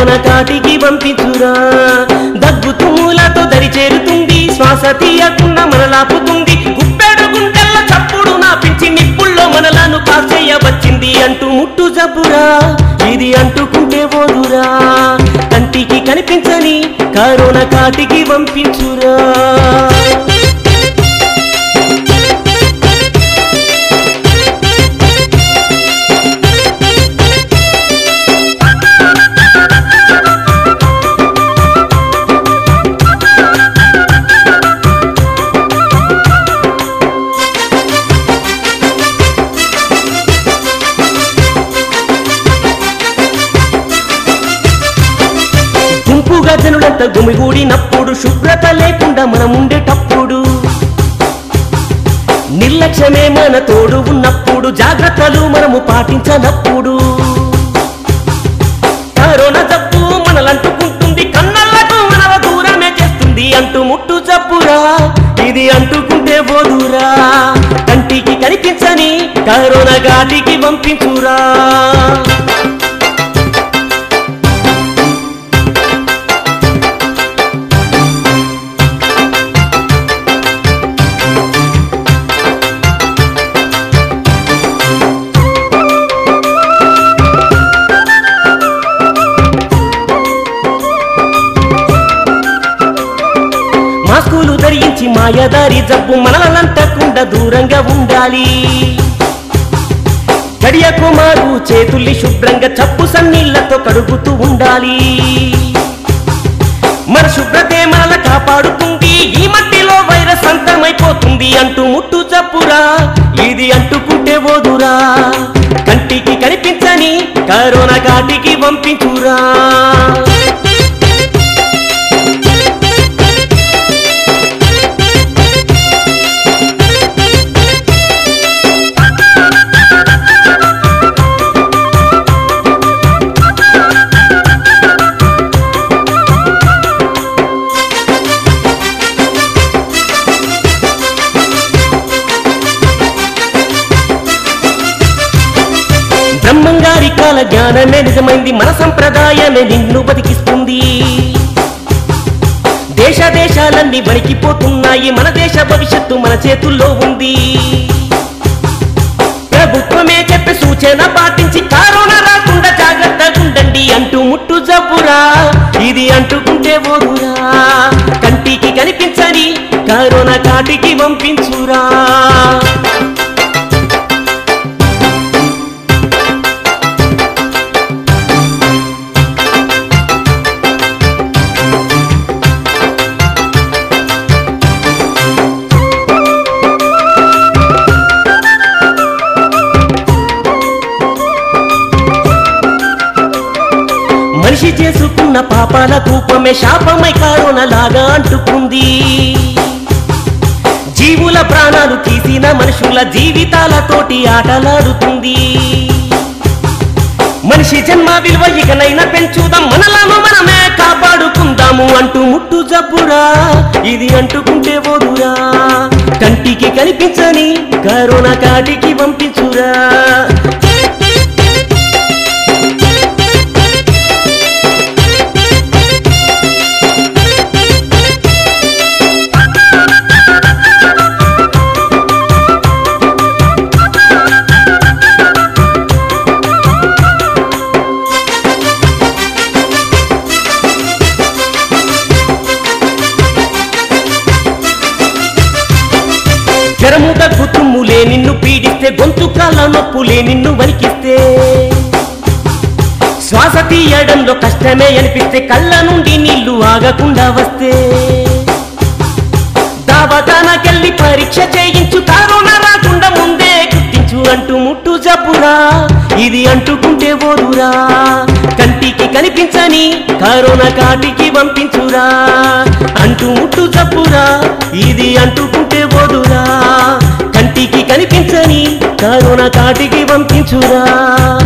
corona కాటికి పంపించురా దగ్గు తుమ్ములతో దరి చేరుతుంది శ్వాస తీయకుండా మనలాపుతుంది గుప్పెడు గుండెల్ల చప్పుడు నాపించి నిప్పుల్లో మనలను కాసేయవచ్చింది అంటూ ముట్టు జబ్బురా ఇది అంటుకుంటే పోదురా కంటికి కనిపించని కరోనా కాటికి పంపించురా గుంపుగా జనులంతా గుమిగూడినప్పుడు శుభ్రత లేకుండా మనం ఉండేటప్పుడు నిర్లక్ష్యమే మన తోడు ఉన్నప్పుడు జాగ్రత్తలు మనము పాటించనప్పుడు కరోనా జబ్బు మనలంటుకుంటుంది కన్నళ్లకు మనవ దూరమే చేస్తుంది అంటూ ముట్టు జబ్బురా ఇది అంటుకుంటే పోదురా కంటికి కనిపించని కరోనా గాటికి పంపించురా మాస్కులు ధరించి మాయదారి జబ్బు మనలంతకుండా దూరంగా ఉండాలి గడియకు మారు చేతుల్ని శుభ్రంగా చప్పు సన్నీళ్లతో కడుగుతూ ఉండాలి మన శుభ్రతే మనల కాపాడుతుంది ఈ మట్టిలో వైరస్ అంతమైపోతుంది అంటూ ముట్టు చప్పురా ఇది అంటుకుంటే పోదురా కంటికి కనిపించని కరోనా కాటికి పంపించురా బ్రహ్మంగారి కాల జ్ఞానమే నిజమైంది మన సంప్రదాయమే నిన్ను బతికిస్తుంది దేశ దేశాలన్నీ వణికిపోతున్నాయి మన దేశ భవిష్యత్తు మన చేతుల్లో ఉంది ప్రభుత్వమే చెప్పే సూచన పాటించి కరోనా రాకుండా జాగ్రత్తగా ఉండండి అంటూ ముట్టు జబ్బురా ఇది అంటుకుంటే పోదురా కంటికి కనిపించని కరోనా కాటికి పంపించురా మనిషి చేసుకున్న పాపాల కూపమే శాపమై కరోనలాగా అంటుకుంది జీవుల ప్రాణాలు తీసిన మనుషుల జీవితాలతోటి ఆటలాడుతుంది మనిషి జన్మ విలువ ఇకనైనా పెంచుదాం మనలను మనమే కాపాడుకుందాము అంటూ ముట్టు జబ్బురా ఇది అంటుకుంటే పోదురా కంటికి కనిపించని కరోనా కాటికి పంపించురా జ్వరము దగ్గు తుమ్ములే నిన్ను పీడిస్తే గొంతు కాళ్ళ నొప్పులే నిన్ను వణికిస్తే శ్వాస తీయడంలో కష్టమే అనిపిస్తే కళ్ళ నుండి నీళ్లు ఆగకుండా వస్తే దావదానకెళ్ళి పరీక్ష చేయించు కరోనా రాకుండా ముందే గుర్తించు అంటూ ముట్టు జబ్బురా ఇది అంటుకుంటే పోదురా కంటికి కనిపించని కరోనా కాటికి పంపించురా అంటూ ముట్టు జబ్బురా ఇది అంటుకుంటే పోదురా కంటికి కనిపించని కరోనా కాటికి పంపించురా